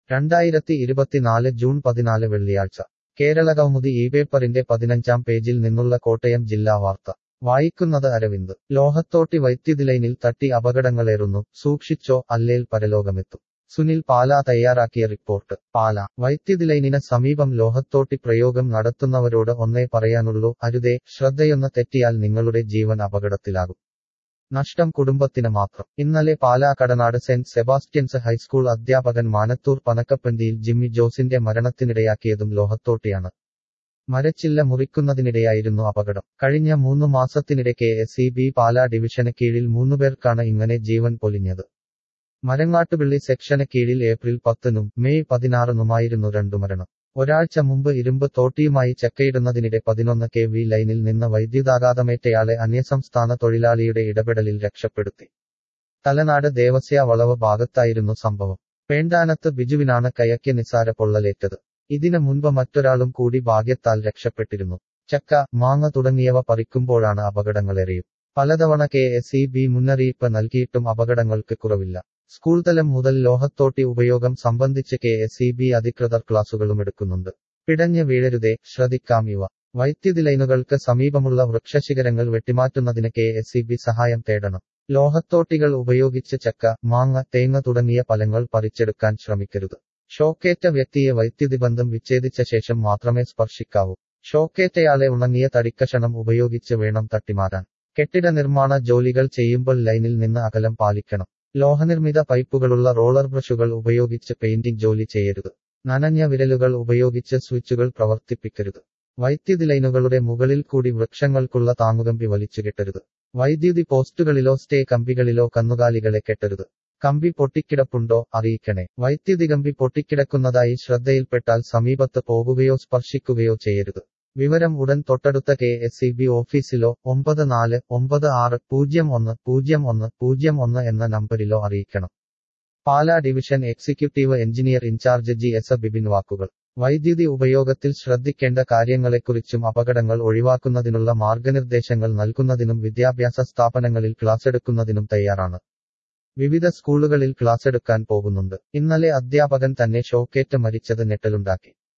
രണ്ടായിരത്തി ഇരുപത്തിനാല് ജൂൺ പതിനാല് വെള്ളിയാഴ്ച കേരളകൗമുദി ഈ പേപ്പറിന്റെ പതിനഞ്ചാം പേജിൽ നിന്നുള്ള കോട്ടയം ജില്ലാ വാർത്ത വായിക്കുന്നത് അരവിന്ദ് ലോഹത്തോട്ടി വൈദ്യുതി ലൈനിൽ തട്ടി അപകടങ്ങളേറുന്നു സൂക്ഷിച്ചോ അല്ലേൽ പരലോകമെത്തും സുനിൽ പാല തയ്യാറാക്കിയ റിപ്പോർട്ട് പാല വൈദ്യുതി ലൈനിന് സമീപം ലോഹത്തോട്ടി പ്രയോഗം നടത്തുന്നവരോട് ഒന്നേ പറയാനുള്ളൂ അരുതേ ശ്രദ്ധയൊന്ന് തെറ്റിയാൽ നിങ്ങളുടെ ജീവൻ അപകടത്തിലാകും നഷ്ടം കുടുംബത്തിന് മാത്രം ഇന്നലെ Pala Kadanad Saint Sebastian's high school അധ്യാപകൻ മാനത്തൂർ പനക്കപ്പന്തിയിൽ ജിമ്മി ജോസിന്റെ മരണത്തിനിടയാക്കിയതും ലോഹത്തോട്ടിയാണ് മരച്ചില്ല മുറിക്കുന്നതിനിടെയായിരുന്നു അപകടം കഴിഞ്ഞ മൂന്നു മാസത്തിനിടെ K S E B Pala ഡിവിഷന് കീഴിൽ മൂന്നുപേർക്കാണ് ഇങ്ങനെ ജീവൻ പൊലിഞ്ഞത് മരങ്ങാട്ടുപിള്ളി സെക്ഷന് കീഴിൽ ഏപ്രിൽ പത്തിനും മെയ് പതിനാറിനുമായിരുന്നു രണ്ടു മരണം ഒരാഴ്ച മുമ്പ് ഇരുമ്പ് തോട്ടിയുമായി ചക്കയിടുന്നതിനിടെ പതിനൊന്ന് കെ വി ലൈനിൽ നിന്ന് വൈദ്യുതാഘാതമേറ്റയാളെ അന്യസംസ്ഥാന തൊഴിലാളിയുടെ ഇടപെടലിൽ രക്ഷപ്പെടുത്തി തലനാട് ദേവസ്യ വളവ് ഭാഗത്തായിരുന്നു സംഭവം പേണ്ടാനത്ത് ബിജുവിനാണ് കയക്ക് നിസാര പൊള്ളലേറ്റത് ഇതിനു മുൻപ് മറ്റൊരാളും കൂടി ഭാഗ്യത്താൽ രക്ഷപ്പെട്ടിരുന്നു ചക്ക മാങ്ങ തുടങ്ങിയവ പറിക്കുമ്പോഴാണ് അപകടങ്ങളേറെയും പലതവണ കെ എസ് ഇ ബി മുന്നറിയിപ്പ് നൽകിയിട്ടും അപകടങ്ങൾക്ക് കുറവില്ല സ്കൂൾ തലം മുതൽ ലോഹത്തോട്ടി ഉപയോഗം സംബന്ധിച്ച് കെ എസ് ഇ ബി അധികൃതർ ക്ലാസുകളും എടുക്കുന്നുണ്ട് പിടഞ്ഞ് വീഴരുതേ ശ്രദ്ധിക്കാം ഇവ വൈദ്യുതി ലൈനുകൾക്ക് സമീപമുള്ള വൃക്ഷശിഖരങ്ങൾ വെട്ടിമാറ്റുന്നതിന് കെ എസ് ഇ ബി സഹായം തേടണം ലോഹത്തോട്ടികൾ ഉപയോഗിച്ച് ചക്ക മാങ്ങ തേങ്ങ തുടങ്ങിയ ഫലങ്ങൾ പറിച്ചെടുക്കാൻ ശ്രമിക്കരുത് ഷോക്കേറ്റ വ്യക്തിയെ വൈദ്യുതി ബന്ധം വിച്ഛേദിച്ച ശേഷം മാത്രമേ സ്പർശിക്കാവൂ ഷോക്കേറ്റയാളെ ഉണങ്ങിയ തടിക്കഷണം ഉപയോഗിച്ച് വേണം തട്ടിമാറാൻ കെട്ടിട നിർമ്മാണ ജോലികൾ ചെയ്യുമ്പോൾ ലൈനിൽ നിന്ന് അകലം പാലിക്കണം ലോഹനിർമ്മിത പൈപ്പുകളുള്ള റോളർ ബ്രഷുകൾ ഉപയോഗിച്ച് പെയിന്റിംഗ് ജോലി ചെയ്യരുത് നനഞ്ഞ വിരലുകൾ ഉപയോഗിച്ച് സ്വിച്ചുകൾ പ്രവർത്തിപ്പിക്കരുത് വൈദ്യുതി ലൈനുകളുടെ മുകളിൽ കൂടി വൃക്ഷങ്ങൾക്കുള്ള താങ്ങുകമ്പി വലിച്ചു കെട്ടരുത് വൈദ്യുതി പോസ്റ്റുകളിലോ സ്റ്റേ കമ്പികളിലോ കന്നുകാലികളെ കെട്ടരുത് കമ്പി പൊട്ടിക്കിടപ്പുണ്ടോ അറിയിക്കണേ വൈദ്യുതി കമ്പി പൊട്ടിക്കിടക്കുന്നതായി ശ്രദ്ധയിൽപ്പെട്ടാൽ സമീപത്ത് പോകുകയോ സ്പർശിക്കുകയോ ചെയ്യരുത് വിവരം ഉടൻ തൊട്ടടുത്ത കെ എസ് ഇ ബി ഓഫീസിലോ ഒമ്പത് നാല് ഒമ്പത് ആറ് പൂജ്യം ഒന്ന് പൂജ്യം ഒന്ന് പൂജ്യം ഒന്ന് എന്ന നമ്പരിലോ അറിയിക്കണം Pala division executive engineer in charge G S Bibin വാക്കുകൾ വൈദ്യുതി ഉപയോഗത്തിൽ ശ്രദ്ധിക്കേണ്ട കാര്യങ്ങളെക്കുറിച്ചും അപകടങ്ങൾ ഒഴിവാക്കുന്നതിനുള്ള മാർഗനിർദ്ദേശങ്ങൾ നൽകുന്നതിനും വിദ്യാഭ്യാസ സ്ഥാപനങ്ങളിൽ ക്ലാസ്സെടുക്കുന്നതിനും തയ്യാറാണ് വിവിധ സ്കൂളുകളിൽ ക്ലാസ്സെടുക്കാൻ പോകുന്നുണ്ട് ഇന്നലെ അധ്യാപകൻ തന്നെ ഷോക്കേറ്റ് മരിച്ചത് ഞെട്ടലുണ്ടാക്കി